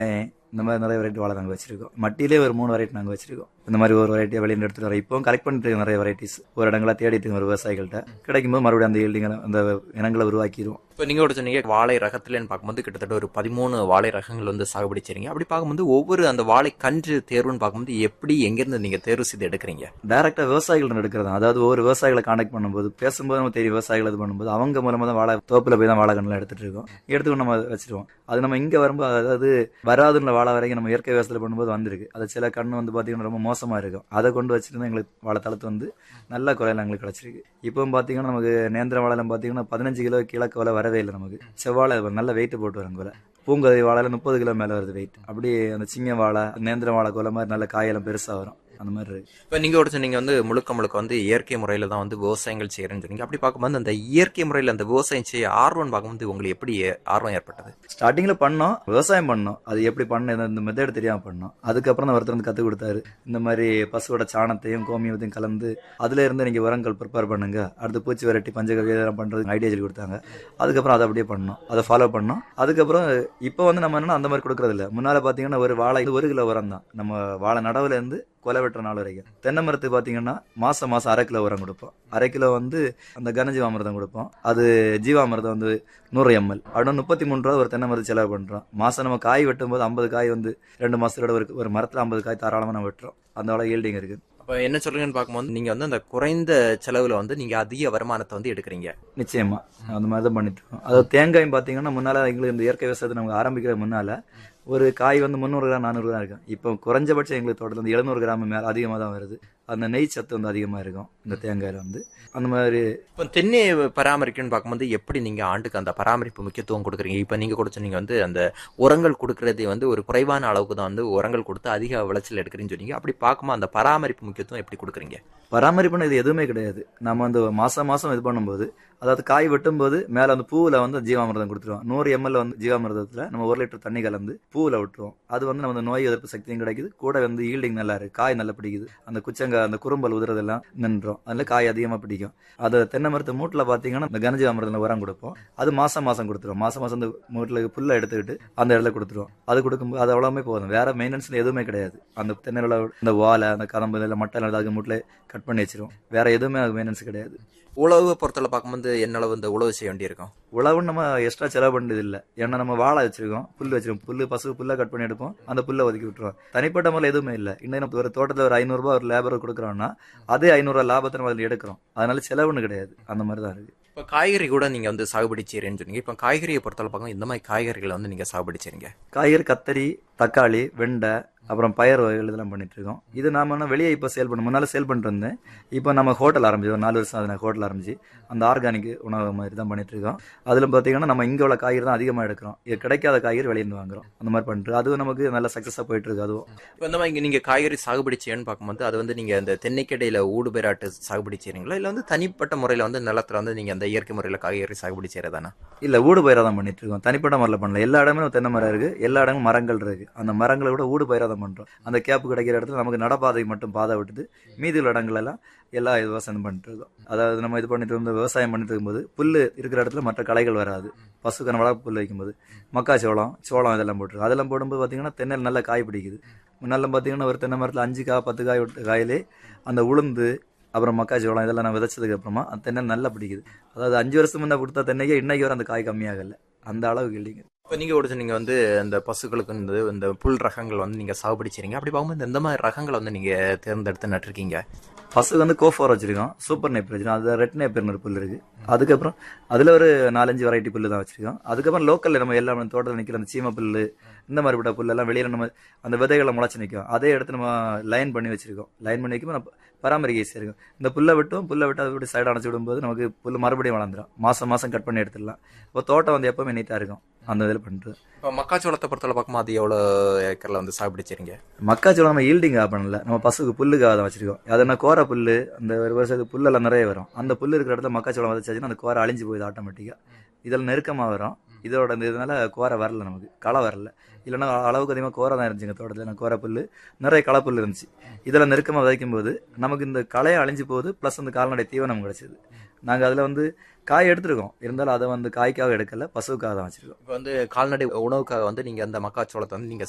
இந்த மாதிரி நிறைய வெரைட்டி வாழை நாங்கள் வச்சிருக்கோம் மட்டிலே ஒரு மூணு வெரைட்டி நாங்கள் வச்சிருக்கோம் இந்த மாதிரி ஒரு வெரைட்டியை வெளியில் எடுத்துட்டு வரோம் இப்போ கலெக்ட் பண்ணிட்டு இருக்கோம் நிறைய வெரைட்டிஸ் ஒரு இடங்களா தேடிட்டு இருக்கோம் ஒரு விவசாயிகள்கிட்ட கிடைக்கும் போது மறுபடியும் அந்த ஈல்டிங் அந்த இனங்களை உருவாக்கிடுவோம் இப்போ நீங்கள் கூட சொன்னீங்க வாழை ரகத்துலன்னு பார்க்கும்போது கிட்டத்தட்ட ஒரு பதிமூணு வாழை ரகங்கள் வந்து சாகுபடி செய்றீங்க அப்படி பார்க்கும்போது ஒவ்வொரு அந்த வாழை கன்று தேர்வுன்னு பார்க்கும்போது எப்படி எங்கேருந்து நீங்கள் தேர்வு செய்து எடுக்கிறீங்க டைரக்டா விவசாயிகள் எடுக்கிறது அதாவது ஒவ்வொரு விவசாயிகளை கான்டாக்ட் பண்ணும்போது பேசும்போது நம்ம தெரியும் விவசாயிகள் இது பண்ணும்போது அவங்க மூலமா தான் வாழை தோப்புல போய் தான் வாழை கண்ணில் எடுத்துட்டு இருக்கோம் எடுத்து நம்ம வச்சிருவோம் அது நம்ம இங்க வரும்போது அதாவது வராதுன்ற வாழை வரைக்கும் நம்ம இயற்கை விவசாயத்தில் பண்ணும்போது வந்திருக்கு அது சில கண்ணு வந்து பாத்தீங்கன்னா ரொம்ப மோசமா இருக்கும் அதை கொண்டு வச்சிருந்தா எங்களுக்கு வாழை தளத்து வந்து நல்ல குறையில எங்களுக்கு கிடைச்சிருக்கு இப்போ பாத்தீங்கன்னா நமக்கு நேந்திர வாழைலாம் பாத்தீங்கன்னா பதினஞ்சு கிலோ கிழக்கு விலை வரவே இல்லை நமக்கு செவ்வாழை நல்ல வெயிட் போட்டு வரும் கொலை பூங்கதை வாழையில முப்பது கிலோ மேல வருது வெயிட் அப்படியே அந்த சிங்க வாழை நேந்திர வாழை கொலை மாதிரி நல்ல காயெல்லாம் பெருசா வரும் அந்த மாதிரி இருக்கு இப்போ நீங்கள் கூட சொன்னீங்க வந்து முழுக்க முழுக்க வந்து இயற்கை முறையில் தான் வந்து விவசாயங்கள் செய்கிறேன்னு சொன்னீங்க அப்படி பார்க்கும்போது அந்த இயற்கை முறையில் அந்த விவசாயம் செய்ய ஆர்வம் பார்க்கும்போது உங்களுக்கு எப்படி ஆர்வம் ஏற்பட்டது ஸ்டார்டிங்ல பண்ணோம் விவசாயம் பண்ணோம் அது எப்படி பண்ண இந்த மெத்தட் தெரியாம பண்ணோம் அதுக்கப்புறம் தான் ஒருத்தர் வந்து கத்து கொடுத்தாரு இந்த மாதிரி பசுவோட சாணத்தையும் கோமியத்தையும் கலந்து அதுல இருந்து நீங்க உரங்கள் ப்ரிப்பேர் பண்ணுங்க அடுத்து பூச்சி வெரைட்டி பஞ்சகவியை இதெல்லாம் பண்றது ஐடியா சொல்லி கொடுத்தாங்க அதுக்கப்புறம் அதை அப்படியே பண்ணோம் அதை ஃபாலோ பண்ணோம் அதுக்கப்புறம் இப்போ வந்து நம்ம என்னன்னா அந்த மாதிரி கொடுக்கறது இல்ல முன்னால பாத்தீங்கன்னா ஒரு வாழை ஒரு கிலோ உரம் தான் நம்ம வாழை நடவுல இருந்து கொலை வெட்டுற நாள் வரைக்கும் தென்னை மரத்துக்கு பாத்தீங்கன்னா மாசம் மாசம் அரை கிலோ உரம் கொடுப்போம் அரை கிலோ வந்து அந்த கனஜீவாமிர்தம் கொடுப்போம் அது ஜீவாமிர்தம் வந்து நூறு எம்எல் அப்படின்னா முப்பத்தி மூணு ரூபா ஒரு தென்னை மரத்து செலவு பண்றோம் மாசம் நம்ம காய் வெட்டும் போது ஐம்பது காய் வந்து ரெண்டு மாசத்தோட ஒரு ஒரு மரத்துல ஐம்பது காய் தாராளமா நம்ம வெட்டுறோம் அந்த அளவு ஈல்டிங் இருக்கு அப்போ என்ன சொல்றீங்கன்னு பார்க்கும்போது நீங்கள் வந்து அந்த குறைந்த செலவில் வந்து நீங்கள் அதிக வருமானத்தை வந்து எடுக்கிறீங்க நிச்சயமா அந்த மாதிரி தான் பண்ணிட்டு இருக்கோம் அதாவது தேங்காயும் பாத்தீங்கன்னா முன்னால எங்களுக்கு இந்த இயற்கை விவசாயத்தை நம்ம ஆரம்பிக்கிற முன்னால ஒரு காய் வந்து முந்நூறு கிராம் நானூறு கிராம் இருக்கும் இப்போ குறைஞ்சபட்சம் எங்களுக்கு தோட்டத்தில் வந்து எழுநூறு கிராம் மேல அதிகமாக தான் வருது அந்த நெய் சத்து வந்து அதிகமாக இருக்கும் இந்த தேங்காயில வந்து அந்த மாதிரி இப்போ தென்னை பராமரிக்கணும்னு பார்க்கும்போது எப்படி நீங்கள் ஆண்டுக்கு அந்த பராமரிப்பு முக்கியத்துவம் கொடுக்குறீங்க இப்போ நீங்கள் கூட சொன்னீங்க வந்து அந்த உரங்கள் கொடுக்கறதே வந்து ஒரு குறைவான அளவுக்கு தான் வந்து உரங்கள் கொடுத்து அதிக விளைச்சல் எடுக்கிறீங்கன்னு சொன்னீங்க அப்படி பார்க்கும்போது அந்த பராமரிப்பு முக்கியத்துவம் எப்படி கொடுக்குறீங்க பராமரிப்புன்னு இது எதுவுமே கிடையாது நம்ம வந்து மாசம் மாசம் இது பண்ணும்போது அதாவது காய் வெட்டும்போது மேல அந்த பூவுல வந்து ஜீவாமிர்தம் கொடுத்துருவோம் நூறு எம்எல் வந்து ஜீவாமிர்தத்துல நம்ம ஒரு லிட்டர் தண்ணி கலந்து பூவுல விட்டுருவோம் அது வந்து நம்ம நோய் எதிர்ப்பு சக்தியும் கிடைக்குது கூட வந்து ஈல்டிங் நல்லா இருக்கு காய் நல்லா பிடிக்குது அந்த குச்சங்க அந்த குறும்பல் உதுறதெல்லாம் நின்றோம் அதுல காய் அதிகமா பிடிக்கும் அது தென்னை மரத்து மூட்டில் பாத்தீங்கன்னா இந்த கனஜீவாமிர்தம் உரம் கொடுப்போம் அது மாசம் மாசம் கொடுத்துருவோம் மாசம் மாசம் அந்த மூட்டில் புல்ல எடுத்துக்கிட்டு அந்த இடத்துல கொடுத்துருவோம் அது கொடுக்கும்போது அது அவ்வளவுமே போதும் வேற மெயின்டெனன்ஸ் எதுவுமே கிடையாது அந்த தென்னையில இந்த வாழை அந்த கதம்பு இல்லை மட்டை அதுக்கு மூட்டில் கட் பண்ணி வச்சிருவோம் வேற எதுவுமே அது மெயின்டெனன்ஸ் கிடையாது உழவு பொறுத்தவரை பார்க்கும்போது என்ன அளவு இந்த உழவு செய்ய வேண்டியிருக்கும் உழவுன்னு நம்ம எக்ஸ்ட்ரா செலவு பண்ணது இல்ல ஏன்னா நம்ம வாழை வச்சிருக்கோம் புல் வச்சிருக்கோம் புல்லு பசு புல்ல கட் பண்ணி எடுப்போம் அந்த புல்லை ஒதுக்கி விட்டுருவோம் தனிப்பட்ட முறையில் எதுவுமே இல்லை இன்னும் நம்ம ஒரு தோட்டத்தில் ஒரு ஐநூறு ரூபாய் ஒரு லேபர் கொடுக்குறோம்னா அதே ஐநூறு ரூபாய் லாபத்தை நம்ம அதில் எடுக்கிறோம் அதனால செலவுன்னு கிடையாது அந்த மாதிரி தான் இருக்கு இப்போ காய்கறி கூட நீங்கள் வந்து சாகுபடி செய்கிறேன்னு சொன்னீங்க இப்போ காய்கறியை பொறுத்தவரை பார்க்கும்போது இந்த மாதிரி காய்கறிகளை வந்து நீங்கள் சாகுபடி செய்றீங்க காய்கறி கத்தரி தக்காளி வெண்டை அப்புறம் பயறு வகைகள் இதெல்லாம் பண்ணிட்டு இருக்கோம் இது நாம என்ன வெளியே இப்போ சேல் பண்ண முன்னால சேல் பண்ணிட்டு இருந்தேன் இப்போ நம்ம ஹோட்டல் ஆரம்பிச்சு ஒரு நாலு வருஷம் அது நான் ஹோட்டல் ஆரம்பிச்சு அந்த ஆர்கானிக் உணவு மாதிரி தான் பண்ணிட்டு இருக்கோம் அதுல பாத்தீங்கன்னா நம்ம இங்க உள்ள காய்கறி தான் அதிகமா எடுக்கிறோம் இது கிடைக்காத காய்கறி வெளியிருந்து வாங்குறோம் அந்த மாதிரி பண்ணிட்டு அதுவும் நமக்கு நல்ல சக்சஸா போயிட்டு இருக்கு அதுவும் இப்போ இந்த மாதிரி நீங்கள் காய்கறி சாகுபடி செய்யணும்னு பார்க்கும்போது அது வந்து நீங்கள் இந்த தென்னைக்கடையில் ஊடு பெறாட்டு சாகுபடி செய்கிறீங்களா இல்லை வந்து தனிப்பட்ட முறையில் வந்து நிலத்துல வந்து நீங்கள் அந்த இயற்கை முறையில் காய்கறி சாகுபடி செய்கிறதானா இல்ல ஊடு பயிரா தான் பண்ணிட்டு இருக்கோம் தனிப்பட்ட முறையில் பண்ணல எல்லா இடமே தென்னை மரம் இருக்கு எல்லா இடமும் மரங்கள் இருக்கு அந்த மரங்களை விட ஊடு பயிரா தான் பண்றோம் அந்த கேப் கிடைக்கிற இடத்துல நமக்கு நடப்பாதை மட்டும் பாதை விட்டுட்டு மீதி உள்ள இடங்கள் எல்லாம் எல்லா இது விவசாயம் பண்ணிட்டு இருக்கோம் அதாவது நம்ம இது பண்ணிட்டு இருந்த விவசாயம் பண்ணிட்டு இருக்கும்போது புல்லு இருக்கிற இடத்துல மற்ற களைகள் வராது பசுக்கான வளர்ப்பு புல் வைக்கும்போது மக்காச்சோளம் சோளம் இதெல்லாம் போட்டுருக்கு அதெல்லாம் போடும்போது பாத்தீங்கன்னா தென்னையில் நல்ல காய் பிடிக்குது முன்னால பாத்தீங்கன்னா ஒரு தென்னை மரத்துல அஞ்சு காய் பத்து காய் விட்ட காயிலே அந்த உளுந்து அப்புறம் மக்காச்சோளம் இதெல்லாம் நான் விதைச்சதுக்கு அப்புறமா அந்த தென்னை நல்லா பிடிக்குது அதாவது அஞ்சு வருஷம் முன்ன கொடுத்த தென்னைக்கே இன்னைக்கு வரை அந்த காய் கம்மியாகல அந்த அளவுக்கு இல்லைங்க இப்போ நீங்கள் கூட சொன்னீங்க வந்து இந்த பசுக்களுக்கு வந்து இந்த புல் ரகங்கள் வந்து நீங்கள் சாகுபடி செய்றீங்க அப்படி பார்க்கும்போது எந்த மாதிரி ரகங்களை வந்து நீங்கள் தேர்ந்தெடுத்து நட்டிருக்கீங்க பசு வந்து கோஃபோர் வச்சிருக்கோம் சூப்பர் நெப்பர் வச்சிருக்கோம் அது ரெட் நெப்பர்னு ஒரு புல் இருக்கு அதுக்கப்புறம் அதுல ஒரு நாலஞ்சு வெரைட்டி புல்லு தான் வச்சிருக்கோம் அதுக்கப்புறம் லோக்கல்ல நம்ம எல்லா தோட்டத்தில் நிக்கிற அந்த சீம புல்லு இந்த மாதிரிப்பட்ட புல்லெல்லாம் வெளியில நம்ம அந்த விதைகளை முளைச்சு நிற்கும் அதே எடுத்து நம்ம லைன் பண்ணி வச்சிருக்கோம் லைன் பண்ணி வைக்கும் நம்ம பராமரிக்க ஈஸியாக இருக்கும் இந்த புல்லை விட்டும் புல்லை விட்டு அதை விட்டு சைடு அணைச்சி விடும்போது நமக்கு புல் மறுபடியும் வளர்ந்துடும் மாசம் மாசம் கட் பண்ணி எடுத்துடலாம் இப்போ தோட்டம் வந்து எப்பவுமே நீட்டா இருக்கும் அந்த இதில் பண்ணிட்டு இப்போ மக்காச்சோளத்தை பொறுத்தவரை பார்க்கும்போது அது எவ்வளோ ஏக்கரில் வந்து சாகுபடி செய்றீங்க மக்காச்சோளம் நம்ம ஈல்டிங்காக பண்ணல நம்ம பசுக்கு புல்லுக்காக தான் வச்சிருக்கோம் அது என்ன கோரை புல்லு அந்த ஒரு வருஷத்துக்கு புல்லெல்லாம் நிறைய வரும் அந்த புல்லு இருக்கிற இடத்துல மக்காச்சோளம் விதைச்சாச்சுன்னா அந்த கோரை அழிஞ்சு போகுது ஆட்டோமேட்டிக்காக இதில் நெருக்கமாக வரும் இதோட இந்த இதனால கோரை வரல நமக்கு களை வரல இல்லைன்னா அளவுக்கு அதிகமாக கோரை தான் இருந்துச்சுங்க தோட்டத்தில் நான் கோரை புல்லு நிறைய களை புல் இருந்துச்சு இதில் நெருக்கமாக விதைக்கும் போது நமக்கு இந்த களையை அழிஞ்சு போகுது ப்ளஸ் அந்த கால்நடை தீவனம் கிடைச்சது நாங்கள் அதில் வந்து காய் எடுத்திருக்கோம் இருந்தாலும் அதை வந்து காய்க்காக எடுக்கல பசுவுக்காக தான் வச்சிருக்கோம் இப்போ வந்து கால்நடை உணவுக்காக வந்து நீங்கள் அந்த மக்காச்சோளத்தை வந்து நீங்கள்